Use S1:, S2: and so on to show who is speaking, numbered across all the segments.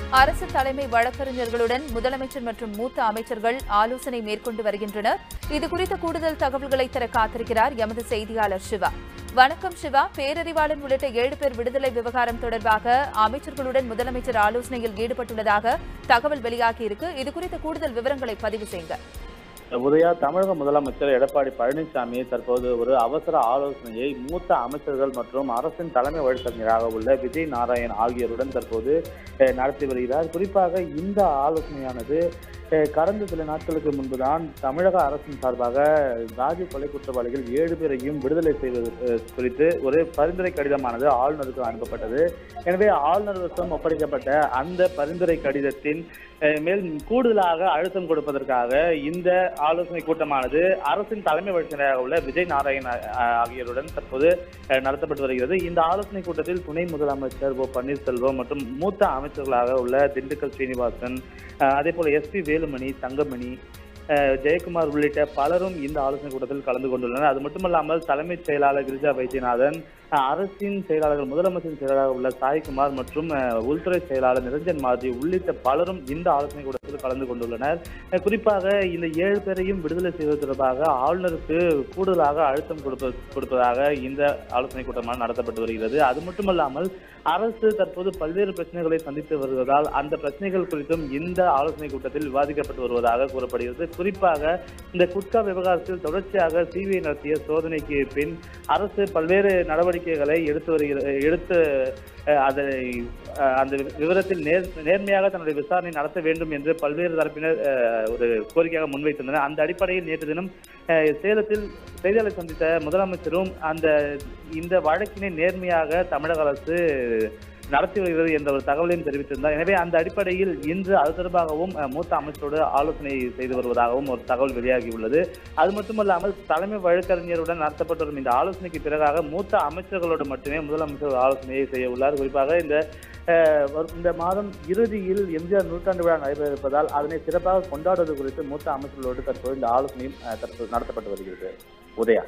S1: அரசு தலைமை வழக்கறிஞர்களுடன் முதலமைச்சர் மற்றும் மூத்த அமைச்சர்கள் ஆலோசனை மேற்கொண்டு வருகின்றனர் இதுகுறித்த கூடுதல் தகவல்களை தர காத்திருக்கிறார் எமது செய்தியாளர் சிவா வணக்கம் சிவா பேரறிவாளன் உள்ளிட்ட ஏழு பேர் விடுதலை விவகாரம் தொடர்பாக அமைச்சர்களுடன் முதலமைச்சர் ஆலோசனையில் ஈடுபட்டுள்ளதாக தகவல் வெளியாகியிருக்கு இதுகுறித்த கூடுதல் விவரங்களை பதிவு செய்யுங்க
S2: உதயா தமிழக முதலமைச்சர் எடப்பாடி பழனிசாமி தற்போது ஒரு அவசர ஆலோசனையை மூத்த அமைச்சர்கள் மற்றும் அரசின் தலைமை வழக்கறிஞராக உள்ள விஜய் நாராயண் ஆகியோருடன் தற்போது அஹ், நடத்தி வருகிறார் குறிப்பாக இந்த ஆலோசனையானது அஹ், கடந்த சில நாட்களுக்கு முன்புதான் தமிழக அரசின் சார்பாக ராஜீவ் கொலை குற்றவாளிகள் ஏழு பேரையும் விடுதலை செய்வது அஹ், குறித்து ஒரு பரிந்துரை கடிதமானது ஆளுநருக்கு அனுப்பப்பட்டது எனவே ஆளுநர் வசம் ஒப்படைக்கப்பட்ட அந்த பரிந்துரை கடிதத்தின் அஹ், மேல் கூடுதலாக அழுத்தம் கொடுப்பதற்காக இந்த ஆலோசனை கூட்டமானது அரசின் தலைமை வழக்கறிஞராக உள்ள விஜய் நாராயண் அஹ், ஆகியோருடன் தற்போது அஹ், நடத்தப்பட்டு வருகிறது இந்த ஆலோசனை கூட்டத்தில் துணை முதலமைச்சர் ஓ பன்னீர்செல்வம் மற்றும் மூத்த அமைச்சர்களாக உள்ள திண்டுக்கல் ஸ்ரீனிவாசன் அஹ், அதே போல எஸ்பி வேலுமணி தங்கமணி அஹ், ஜெயக்குமார் உள்ளிட்ட பலரும் இந்த ஆலோசனை கூட்டத்தில் கலந்து கொண்டுள்ளனர் அது மட்டுமல்லாமல் தலைமைச் செயலாளர் கிரிஜா வைத்தியநாதன் அஹ், அரசின் செயலாளர்கள் முதலமைச்சரின் செயலாளராக உள்ள சாய்குமார் மற்றும் அஹ், உள்துறை செயலாளர் நிரஞ்சன் மாதி உள்ளிட்ட பலரும் இந்த ஆலோசனை கூட்டத்தில் கலந்து கொண்டுள்ளனர் அஹ், குறிப்பாக இந்த ஏழு பேரையும் விடுதலை செய்வது தொடர்பாக ஆளுநருக்கு கூடுதலாக அழுத்தம் கொடுப்ப கொடுப்பதாக இந்த ஆலோசனை கூட்டமாக நடத்தப்பட்டு வருகிறது அது மட்டுமல்லாமல் அரசு தற்போது பல்வேறு பிரச்சனைகளை சந்தித்து வருவதால் அந்த பிரச்சனைகள் குறித்தும் இந்த ஆலோசனை கூட்டத்தில் விவாதிக்கப்பட்டு வருவதாக கூறப்படுகிறது குறிப்பாக இந்த குட்கா விவகாரத்தில் தொடர்ச்சியாக சிபிஐ நடத்திய சோதனைக்கு பின் அரசு பல்வேறு நடவடிக்கைகளை எடுத்து வருகிறது எடுத்து அஹ், அதை அஹ், அந்த விவரத்தில் நேர் நேர்மையாக தன்னுடைய விசாரணை நடத்த வேண்டும் என்று பல்வேறு தரப்பினர் அஹ், ஒரு கோரிக்கையாக முன்வைத்திருந்தனர் அந்த அடிப்படையில் நேற்று தினம் அஹ், சேலத்தில் செய்தியாளர் சந்தித்த முதலமைச்சரும் அந்த இந்த வழக்கினை நேர்மையாக தமிழக அரசு நடத்தி வருகிறது என்ற ஒரு தகவலையும் தெரிவித்திருந்தார் எனவே அந்த அடிப்படையில் இன்று அது தொடர்பாகவும் அஹ், மூத்த அமைச்சரோடு ஆலோசனை செய்து வருவதாகவும் ஒரு தகவல் வெளியாகியுள்ளது அது மட்டுமல்லாமல் தலைமை வழக்கறிஞருடன் நடத்தப்பட்டு வரும் இந்த ஆலோசனைக்கு பிறகாக மூத்த அமைச்சர்களோடு மட்டுமே முதலமைச்சர் ஆலோசனையை செய்ய உள்ளார் குறிப்பாக இந்த அஹ், வரும் இந்த மாதம் இறுதியில் எம்ஜிஆர் நூற்றாண்டு விழா நடைபெற இருப்பதால் அதனை சிறப்பாக கொண்டாடுவது குறித்து மூத்த அமைச்சர்களோடு தற்போது இந்த ஆலோசனையும் அஹ், தற்போது நடத்தப்பட்டு வருகிறது உதயா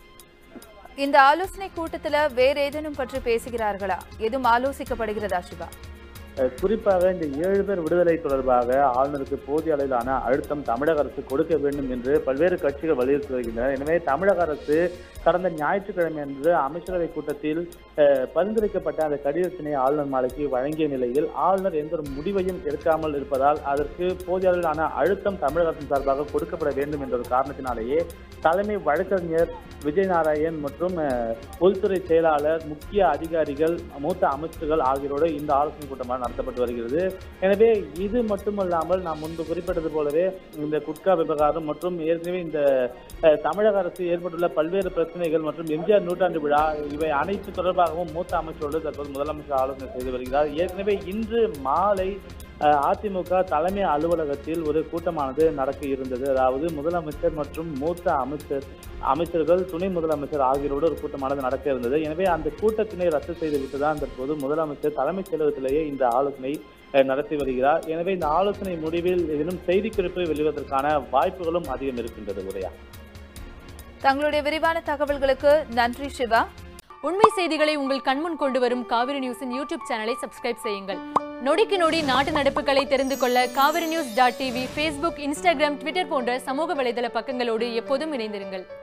S1: இந்த ஆலோசனை கூட்டத்துல வேற ஏதேனும் பற்றி பேசுகிறார்களா எதுவும் ஆலோசிக்கப்படுகிறதா சிவா
S2: அஹ் குறிப்பாக இந்த ஏழு பேர் விடுதலை தொடர்பாக ஆளுநருக்கு போதிய அளவிலான அழுத்தம் தமிழக அரசு கொடுக்க வேண்டும் என்று பல்வேறு கட்சிகள் வலியுறுத்தி வருகின்றன எனவே தமிழக அரசு கடந்த ஞாயிற்றுக்கிழமை அன்று அமைச்சரவை கூட்டத்தில் அஹ், பரிந்துரைக்கப்பட்ட அந்த கடிதத்தினை ஆளுநர் மாலைக்கு வழங்கிய நிலையில் ஆளுநர் எந்த ஒரு முடிவையும் எடுக்காமல் இருப்பதால் அதற்கு போதிய அளவிலான அழுத்தம் தமிழக அரசின் சார்பாக கொடுக்கப்பட வேண்டும் என்ற ஒரு காரணத்தினாலேயே தலைமை வழக்கறிஞர் விஜய் நாராயண் மற்றும் அஹ், உள்துறை செயலாளர் முக்கிய அதிகாரிகள் மூத்த அமைச்சர்கள் ஆகியோரோடு இந்த ஆலோசனை கூட்டமாக நடத்தப்பட்டு வருகிறது எனவே இது மட்டுமல்லாமல் நாம் முன்பு குறிப்பிட்டது போலவே இந்த குட்கா விவகாரம் மற்றும் ஏற்கனவே இந்த அஹ், தமிழக அரசு ஏற்பட்டுள்ள பல்வேறு பிரச்சனைகள் மற்றும் எம்ஜிஆர் நூற்றாண்டு விழா இவை அனைத்து தொடர்பாகவும் மூத்த அமைச்சரோடு தற்போது முதலமைச்சர் ஆலோசனை செய்து வருகிறார் ஏற்கனவே இன்று மாலை அஹ், அதிமுக தலைமை அலுவலகத்தில் ஒரு கூட்டமானது நடக்க இருந்தது அதாவது முதலமைச்சர் மற்றும் மூத்த அமைச்சர் அமைச்சர்கள் துணை முதலமைச்சர் ஆகியோரோடு ஒரு கூட்டமானது நடக்க இருந்தது எனவே அந்த கூட்டத்தினை ரத்து செய்துவிட்டு தான் தற்போது முதலமைச்சர் தலைமைச் செயலகத்திலேயே இந்த ஆலோசனை அஹ், நடத்தி வருகிறார் எனவே இந்த ஆலோசனை முடிவில் ஏதேனும் செய்திக்குறிப்பு வெளிவதற்கான வாய்ப்புகளும் அதிகம் இருக்கின்றது உதயா
S1: தங்களுடைய விரிவான தகவல்களுக்கு நன்றி சிவா
S3: உண்மை செய்திகளை உங்கள் கண்முன் கொண்டு வரும் காவிரி நியூஸின் யூடியூப் சேனலை சப்ஸ்கிரைப் செய்யுங்கள் நொடிக்கு நொடி நாட்டு நடப்புகளை தெரிந்து கொள்ள Kaveri news dot TV Facebook Instagram Twitter போன்ற சமூக வலைதள பக்கங்களோடு எப்போதும் இணைந்திருங்கள்